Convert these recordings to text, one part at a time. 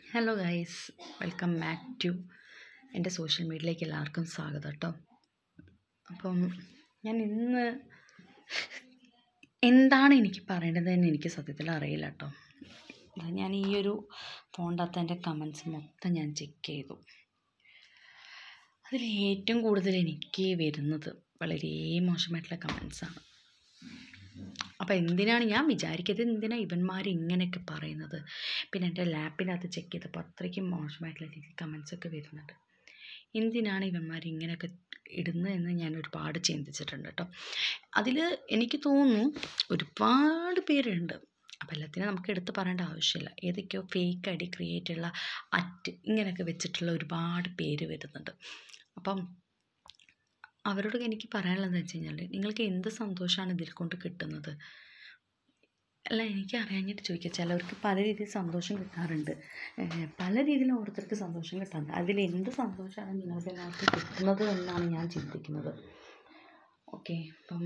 hello guys welcome back to എൻ്റെ social മീഡിയയിലേക്ക് എല്ലാവർക്കും സ്വാഗതം കേട്ടോ അപ്പം ഞാൻ ഇന്ന് എന്താണ് എനിക്ക് പറയേണ്ടതെന്ന് എനിക്ക് സത്യത്തിൽ അറിയില്ല കേട്ടോ ഞാൻ ഈ ഒരു ഫോണിനകത്ത് എൻ്റെ കമൻസ് മൊത്തം ഞാൻ ചെക്ക് ചെയ്തു അതിൽ ഏറ്റവും കൂടുതൽ എനിക്ക് വരുന്നത് വളരെ മോശമായിട്ടുള്ള കമൻസാണ് അപ്പോൾ എന്തിനാണ് ഞാൻ വിചാരിക്കുന്നത് എന്തിനാണ് ഇവന്മാർ ഇങ്ങനെയൊക്കെ പറയുന്നത് പിന്നെ എൻ്റെ ലാപ്പിനകത്ത് ചെക്ക് ചെയ്തപ്പോൾ അത്രയ്ക്കും മോശമായിട്ടുള്ള രീതിയിൽ കമൻസ് ഒക്കെ വരുന്നുണ്ട് എന്തിനാണ് ഇവന്മാർ ഇങ്ങനെയൊക്കെ ഇടുന്നത് എന്ന് ഞാൻ ഒരുപാട് ചിന്തിച്ചിട്ടുണ്ട് കേട്ടോ അതിൽ എനിക്ക് തോന്നുന്നു ഒരുപാട് പേരുണ്ട് അപ്പോൾ എല്ലാത്തിനും നമുക്ക് എടുത്ത് പറയേണ്ട ആവശ്യമില്ല ഏതൊക്കെയോ ഫേക്ക് ഐ ഡി ക്രിയേറ്റ് ഉള്ള അറ്റ് ഇങ്ങനെയൊക്കെ വെച്ചിട്ടുള്ള ഒരുപാട് പേര് വരുന്നുണ്ട് അപ്പം അവരോട് എനിക്ക് പറയാനുള്ളതെന്ന് വെച്ച് കഴിഞ്ഞാൽ നിങ്ങൾക്ക് എന്ത് സന്തോഷമാണ് ഇതിൽ കൊണ്ട് കിട്ടുന്നത് അല്ല എനിക്ക് അറിയാഞ്ഞിട്ട് ചോദിക്കുക ചിലവർക്ക് പല രീതിയിൽ സന്തോഷം കിട്ടാറുണ്ട് ഏഹ് പല രീതിയിലും ഓരോരുത്തർക്ക് സന്തോഷം കിട്ടാറുണ്ട് അതിൽ എന്ത് സന്തോഷമാണ് നിങ്ങൾക്ക് അതിനകത്ത് കിട്ടുന്നത് എന്നാണ് ഞാൻ ചിന്തിക്കുന്നത് ഓക്കെ അപ്പം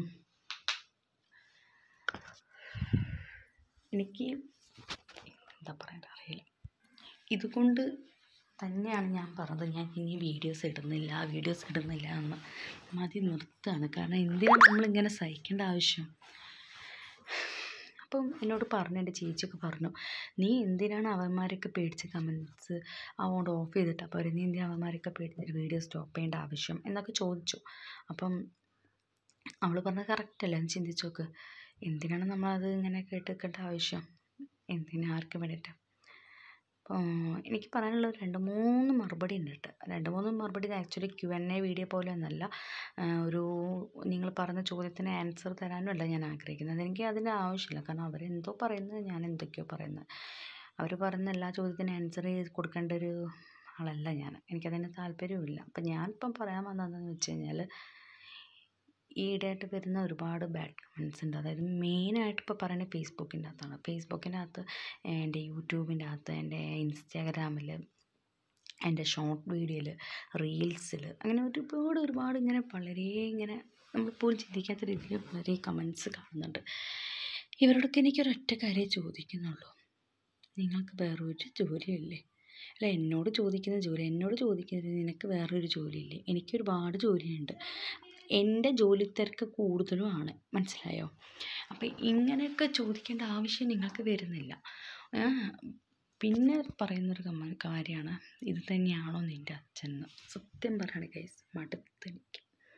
എനിക്ക് എന്താ പറയണ്ട അറിയില്ല ഇതുകൊണ്ട് തന്നെയാണ് ഞാൻ പറഞ്ഞത് ഞാൻ ഇനി വീഡിയോസ് ഇടുന്നില്ല വീഡിയോസ് ഇടുന്നില്ല എന്ന് മതി നിർത്തുകയാണ് കാരണം എന്തിനാണ് നമ്മളിങ്ങനെ സഹിക്കേണ്ട ആവശ്യം അപ്പം എന്നോട് പറഞ്ഞു എൻ്റെ ചേച്ചിയൊക്കെ പറഞ്ഞു നീ എന്തിനാണ് അവന്മാരൊക്കെ പേടിച്ച് കമൻസ് അതുകൊണ്ട് ഓഫ് ചെയ്തിട്ട് അപ്പോൾ നീ എന്തിനാണ് അവന്മാരൊക്കെ പേടിച്ചിട്ട് വീഡിയോ സ്റ്റോപ്പ് ചെയ്യേണ്ട ആവശ്യം എന്നൊക്കെ ചോദിച്ചു അപ്പം അവൾ പറഞ്ഞത് കറക്റ്റല്ലേ എന്ന് ചിന്തിച്ച് നോക്ക് എന്തിനാണ് നമ്മളത് ഇങ്ങനെ കേട്ട് നിൽക്കേണ്ട ആവശ്യം എന്തിനാ ആർക്ക് വേണ്ടിയിട്ട് അപ്പോൾ എനിക്ക് പറയാനുള്ള ഒരു രണ്ട് മൂന്ന് മറുപടി ഉണ്ട് കേട്ടോ രണ്ട് മൂന്ന് മറുപടി actually Q N A video പോലെ ഒന്നല്ല ഒരു നിങ്ങൾ പറഞ്ഞ ചോദ്യത്തിന് ആൻസർ തരാനും അല്ല ഞാൻ ആഗ്രഹിക്കുന്നത് എനിക്ക് അതിൻ്റെ ആവശ്യമില്ല കാരണം അവരെന്തോ പറയുന്നത് ഞാൻ എന്തൊക്കെയോ പറയുന്നത് അവർ പറയുന്ന എല്ലാ ചോദ്യത്തിനും ആൻസർ കൊടുക്കേണ്ട ഒരു ആളല്ല ഞാൻ എനിക്കതിന് താല്പര്യവുമില്ല അപ്പം ഞാനിപ്പം പറയാൻ വന്നതെന്ന് വെച്ച് കഴിഞ്ഞാൽ ഈയിടെയായിട്ട് വരുന്ന ഒരുപാട് ബാഡ് കമൻസ് ഉണ്ട് അതായത് മെയിനായിട്ട് ഇപ്പോൾ പറയുന്നത് ഫേസ്ബുക്കിൻ്റെ അകത്താണ് ഫേസ്ബുക്കിൻ്റെ അകത്ത് എൻ്റെ യൂട്യൂബിൻ്റെ അകത്ത് എൻ്റെ ഇൻസ്റ്റാഗ്രാമിൽ എൻ്റെ ഷോർട്ട് വീഡിയോയിൽ റീൽസിൽ അങ്ങനെ ഒരുപാട് ഒരുപാട് ഇങ്ങനെ വളരെ ഇങ്ങനെ നമ്മളിപ്പോഴും ചിന്തിക്കാത്ത രീതിയിൽ വളരെ കമൻസ് കാണുന്നുണ്ട് ഇവരോടൊക്കെ എനിക്കൊരൊറ്റ കാര്യം ചോദിക്കുന്നുള്ളൂ നിങ്ങൾക്ക് വേറൊരു ജോലിയില്ലേ അല്ല എന്നോട് ചോദിക്കുന്ന ജോലി എന്നോട് ചോദിക്കുന്നത് നിനക്ക് വേറൊരു ജോലിയില്ലേ എനിക്ക് ഒരുപാട് ജോലിയുണ്ട് എൻ്റെ ജോലി തിരക്ക് കൂടുതലും ആണ് മനസ്സിലായോ അപ്പം ഇങ്ങനെയൊക്കെ ചോദിക്കേണ്ട ആവശ്യം നിങ്ങൾക്ക് വരുന്നില്ല പിന്നെ പറയുന്നൊരു കമ്മ കാര്യമാണ് ഇത് തന്നെയാണോ നിൻ്റെ അച്ഛൻ എന്ന് സത്യം പറയാണ് ഗൈസ് മടുത്തെനിക്ക്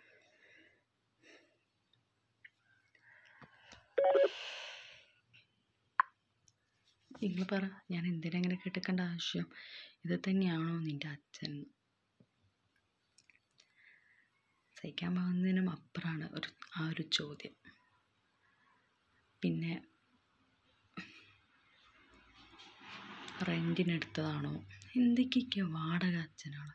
നിങ്ങൾ പറ ഞാൻ എന്തിനാ ഇങ്ങനെ കേട്ടിക്കേണ്ട ആവശ്യം ഇത് തന്നെയാണോ നിൻ്റെ അച്ഛൻ സഹിക്കാൻ പോകുന്നതിനും അപ്പുറമാണ് ഒരു ആ ഒരു ചോദ്യം പിന്നെ റെൻറ്റിനെടുത്തതാണോ എന്തൊക്കെയൊക്കെയോ വാടക അച്ഛനാണ്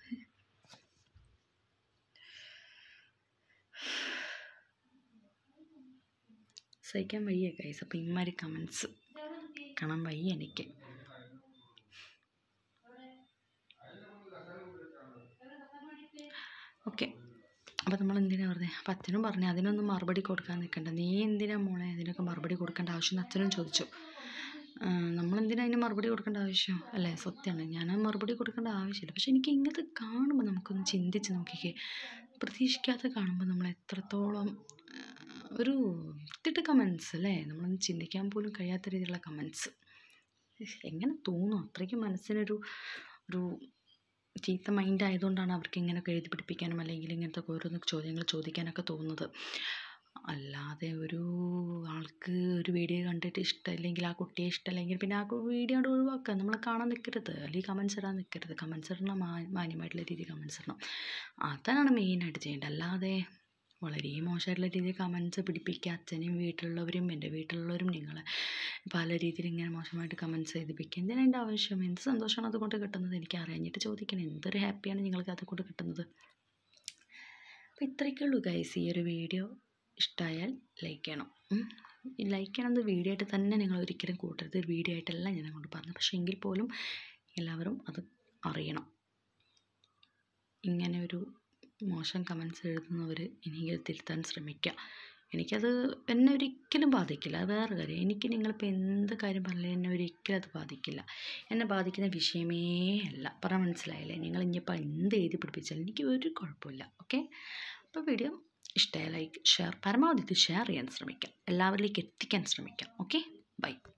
സഹിക്കാൻ വയ്യ കൈസ് അപ്പം ഇമാതിരി കമൻസ് കാണാൻ വയ്യ എനിക്ക് ഓക്കെ അപ്പോൾ നമ്മൾ എന്തിനാ വെറുതെ അപ്പം അച്ഛനും പറഞ്ഞു അതിനൊന്നും മറുപടി കൊടുക്കാൻ നിൽക്കണ്ട നീ എന്തിനാ മോളെ അതിനൊക്കെ മറുപടി കൊടുക്കേണ്ട ആവശ്യം എന്ന് അച്ഛനും ചോദിച്ചു നമ്മളെന്തിനാ അതിന് മറുപടി കൊടുക്കേണ്ട ആവശ്യം അല്ലേ സത്യമാണ് ഞാൻ മറുപടി കൊടുക്കേണ്ട ആവശ്യമില്ല പക്ഷെ എനിക്ക് ഇങ്ങനത്തെ കാണുമ്പോൾ നമുക്കൊന്ന് ചിന്തിച്ച് നോക്കിക്കേ പ്രതീക്ഷിക്കാതെ കാണുമ്പോൾ നമ്മൾ എത്രത്തോളം ഒരു വൃത്തിട്ട് കമൻസ് അല്ലേ നമ്മളൊന്ന് ചിന്തിക്കാൻ പോലും കഴിയാത്ത രീതിയിലുള്ള കമൻസ് എങ്ങനെ തോന്നും അത്രയ്ക്കും മനസ്സിനൊരു ഒരു ചീത്ത മൈൻഡ് ആയതുകൊണ്ടാണ് അവർക്ക് ഇങ്ങനെയൊക്കെ എഴുതി പിടിപ്പിക്കാനും അല്ലെങ്കിൽ ഇങ്ങനത്തെ ഓരോന്ന് ചോദ്യങ്ങൾ ചോദിക്കാനൊക്കെ തോന്നുന്നത് അല്ലാതെ ഒരു ആൾക്ക് ഒരു വീഡിയോ കണ്ടിട്ട് ഇഷ്ടമില്ലെങ്കിൽ ആ കുട്ടിയെ ഇഷ്ടമല്ലെങ്കിൽ പിന്നെ ആ വീഡിയോ കൊണ്ട് ഒഴിവാക്കുക നമ്മൾ കാണാൻ നിൽക്കരുത് അല്ലെങ്കിൽ കമൻസ് ഇടാൻ നിൽക്കരുത് കമൻസ് ഇടണം മാന്യമായിട്ടുള്ള രീതിയിൽ കമൻസ് ഇടണം അതാണ് മെയിനായിട്ട് ചെയ്യേണ്ടത് അല്ലാതെ വളരെ മോശമായിട്ടുള്ള രീതിയിൽ കമൻസ് പിടിപ്പിക്കുക അച്ഛനെയും വീട്ടിലുള്ളവരും എൻ്റെ വീട്ടിലുള്ളവരും നിങ്ങളെ പല രീതിയിൽ ഇങ്ങനെ മോശമായിട്ട് കമൻസ് എഴുതിപ്പിക്കുക എന്തിനാ എൻ്റെ ആവശ്യം എന്ത് സന്തോഷമാണ് അതുകൊണ്ട് കിട്ടുന്നത് എനിക്ക് അറിയാഞ്ഞിട്ട് ചോദിക്കണം എന്തൊരു ഹാപ്പിയാണ് നിങ്ങൾക്ക് അതുകൊണ്ട് കിട്ടുന്നത് അപ്പോൾ ഇത്രയൊക്കെ ഉള്ളൂ ഗൈസ് ഈ ഒരു വീഡിയോ ഇഷ്ടമായാൽ ലൈക്ക് ചെയ്യണം ലൈക്ക് ചെയ്യണമെന്ന് വീഡിയോ ആയിട്ട് തന്നെ നിങ്ങൾ ഒരിക്കലും കൂട്ടരുത് വീഡിയോ ആയിട്ടല്ല ഞാൻ അങ്ങോട്ട് പറഞ്ഞു പക്ഷേ എങ്കിൽ പോലും എല്ലാവരും അത് അറിയണം ഇങ്ങനെ ഒരു മോശം കമൻസ് എഴുതുന്നവർ ഇനിയെങ്കിലും തിരുത്താൻ ശ്രമിക്കുക എനിക്കത് എന്നെ ഒരിക്കലും ബാധിക്കില്ല അത് വേറെ കാര്യം എനിക്ക് നിങ്ങളിപ്പോൾ എന്ത് കാര്യം പറഞ്ഞാലും എന്നെ ഒരിക്കലും അത് ബാധിക്കില്ല എന്നെ ബാധിക്കുന്ന വിഷയമേ അല്ല പറഞ്ഞാൽ മനസ്സിലായില്ലേ നിങ്ങൾ ഇനിയിപ്പോൾ എന്ത് എഴുതി പിടിപ്പിച്ചാലും എനിക്ക് ഒരു കുഴപ്പമില്ല ഓക്കെ അപ്പോൾ വീഡിയോ ഇഷ്ടമായ ലൈക്ക് ഷെയർ പരമാവധി ഇത് ഷെയർ ചെയ്യാൻ ശ്രമിക്കാം എല്ലാവരിലേക്ക് എത്തിക്കാൻ ശ്രമിക്കാം ഓക്കെ ബൈ